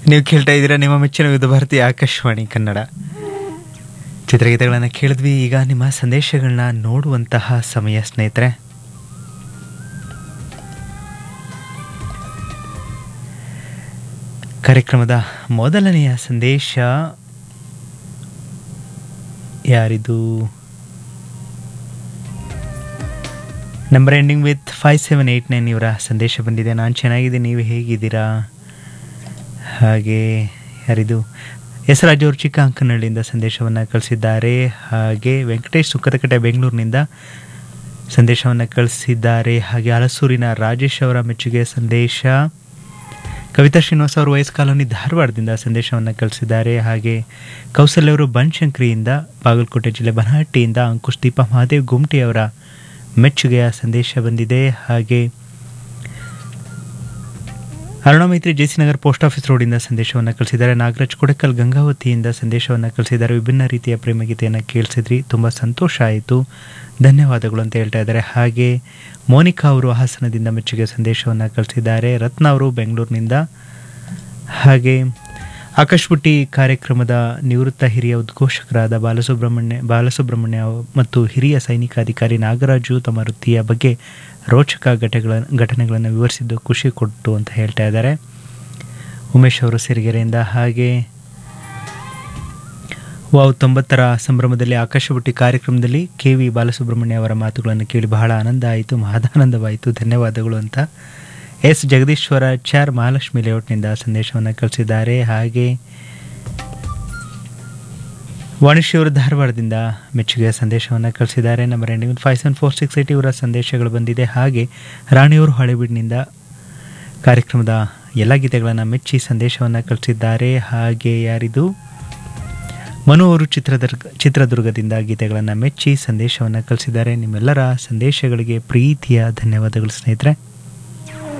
ನೀವು ಕೇಳ್ತಾ ಇದ್ದೀರಾ ನಿಮ್ಮ ಮೆಚ್ಚಿನ ವಿವಿಧ ಭಾರತಿ ಆಕಾಶವಾಣಿ ಕನ್ನಡ ಚಿತ್ರಗೀತೆಗಳನ್ನು ಕೇಳಿದ್ವಿ ಈಗ ನಿಮ್ಮ ಸಂದೇಶಗಳನ್ನ ನೋಡುವಂತಹ ಸಮಯ ಸ್ನೇಹಿತರೆ ಕಾರ್ಯಕ್ರಮದ ಮೊದಲನೆಯ ಸಂದೇಶ ಯಾರಿದು number ending with five seven eight nine ಇವರ ಸಂದೇಶ ಬಂದಿದೆ ನಾನು ಚೆನ್ನಾಗಿದ್ದೀನಿ ನೀವು ಹೇಗಿದ್ದೀರಾ ಹಾಗೆ ಯಾರಿದು ಹೆಸರಾಜ್ ಅವರು ಚಿಕ್ಕ ಅಂಕನಹಳ್ಳಿಯಿಂದ ಸಂದೇಶವನ್ನು ಕಳಿಸಿದ್ದಾರೆ ಹಾಗೆ ವೆಂಕಟೇಶ್ ಸುಕ್ಕದಕಟ್ಟೆ ಬೆಂಗಳೂರಿನಿಂದ ಸಂದೇಶವನ್ನು ಕಳಿಸಿದ್ದಾರೆ ಹಾಗೆ ಹಲಸೂರಿನ ರಾಜೇಶ್ ಅವರ ಮೆಚ್ಚುಗೆ ಸಂದೇಶ ಕವಿತಾ ಶ್ರೀನಿವಾಸ್ ಅವರು ವಯಸ್ ಕಾಲೋನಿ ಧಾರವಾಡದಿಂದ ಸಂದೇಶವನ್ನು ಕಳಿಸಿದ್ದಾರೆ ಹಾಗೆ ಕೌಸಲ್ಯ ಅವರು ಬನಶಂಕರಿಯಿಂದ ಬಾಗಲಕೋಟೆ ಜಿಲ್ಲೆ ಬನಹಟ್ಟಿಯಿಂದ ಅಂಕುಶ್ ದೀಪ ಮಹಾದೇವ್ ಗುಮ್ಟಿ ಅವರ ಮೆಚ್ಚುಗೆಯ ಸಂದೇಶ ಬಂದಿದೆ ಹಾಗೆ ಅರುಣ ಮೈತ್ರಿ ಜೆಸಿ ನಗರ್ ಪೋಸ್ಟ್ ಆಫೀಸ್ ರೋಡಿಂದ ಸಂದೇಶವನ್ನು ಕಳಿಸಿದ್ದಾರೆ ನಾಗರಾಜ್ ಕೊಡಕಲ್ ಗಂಗಾವತಿಯಿಂದ ಸಂದೇಶವನ್ನು ಕಳಿಸಿದ್ದಾರೆ ವಿಭಿನ್ನ ರೀತಿಯ ಪ್ರೇಮಗೀತೆಯನ್ನು ಕೇಳಿಸಿದ್ರಿ ತುಂಬ ಸಂತೋಷ ಆಯಿತು ಧನ್ಯವಾದಗಳು ಅಂತ ಹೇಳ್ತಾ ಇದ್ದಾರೆ ಹಾಗೆ ಮೋನಿಕಾ ಅವರು ಹಾಸನದಿಂದ ಮೆಚ್ಚುಗೆ ಸಂದೇಶವನ್ನು ಕಳಿಸಿದ್ದಾರೆ ರತ್ನ ಅವರು ಬೆಂಗಳೂರಿನಿಂದ ಹಾಗೆ ಆಕಾಶಬುಟ್ಟಿ ಕಾರ್ಯಕ್ರಮದ ನಿವೃತ್ತ ಹಿರಿಯ ಉದ್ಘೋಷಕರಾದ ಬಾಲಸುಬ್ರಹ್ಮಣ್ಯ ಬಾಲಸುಬ್ರಹ್ಮಣ್ಯ ಮತ್ತು ಹಿರಿಯ ಸೈನಿಕ ಅಧಿಕಾರಿ ನಾಗರಾಜು ತಮ್ಮ ವೃತ್ತಿಯ ಬಗ್ಗೆ ರೋಚಕ ಘಟಗಳ ಘಟನೆಗಳನ್ನು ವಿವರಿಸಿದ್ದು ಖುಷಿ ಕೊಟ್ಟು ಅಂತ ಹೇಳ್ತಾ ಇದ್ದಾರೆ ಉಮೇಶ್ ಅವರು ಸಿರಿಗೆರೆಯಿಂದ ಹಾಗೆ ವಾವ್ ತೊಂಬತ್ತರ ಸಂಭ್ರಮದಲ್ಲಿ ಆಕಾಶಬುಟ್ಟಿ ಕಾರ್ಯಕ್ರಮದಲ್ಲಿ ಕೆ ವಿ ಬಾಲಸುಬ್ರಹ್ಮಣ್ಯ ಅವರ ಮಾತುಗಳನ್ನು ಕೇಳಿ ಬಹಳ ಆನಂದ ಆಯಿತು ಮಹದಾನಂದವಾಯಿತು ಧನ್ಯವಾದಗಳು ಅಂತ ಎಸ್ ಜಗದೀಶ್ವರ ಚಾರ್ ಮಹಾಲಕ್ಷ್ಮಿ ಲೇಔಟ್ನಿಂದ ಸಂದೇಶವನ್ನು ಕಳಿಸಿದ್ದಾರೆ ಹಾಗೆ ವಾಣಿಶ್ಯವರು ಧಾರವಾಡದಿಂದ ಮೆಚ್ಚುಗೆಯ ಸಂದೇಶವನ್ನು ಕಳಿಸಿದ್ದಾರೆ number ending five seven four six eight ಇವರ ಸಂದೇಶಗಳು ಬಂದಿದೆ ಹಾಗೆ ರಾಣಿಯವರು ಹಳೆಬೀಡಿನಿಂದ ಕಾರ್ಯಕ್ರಮದ ಎಲ್ಲ ಗೀತೆಗಳನ್ನು ಮೆಚ್ಚಿ ಸಂದೇಶವನ್ನು ಕಳಿಸಿದ್ದಾರೆ ಹಾಗೆ ಯಾರಿದು ಮನು ಅವರು ಚಿತ್ರದುರ್ಗ ಚಿತ್ರದುರ್ಗದಿಂದ ಗೀತೆಗಳನ್ನು ಮೆಚ್ಚಿ ಸಂದೇಶವನ್ನು ಕಳಿಸಿದ್ದಾರೆ ನಿಮ್ಮೆಲ್ಲರ ಸಂದೇಶಗಳಿಗೆ ಪ್ರೀತಿಯ ಧನ್ಯವಾದಗಳು ಸ್ನೇಹಿತರೆ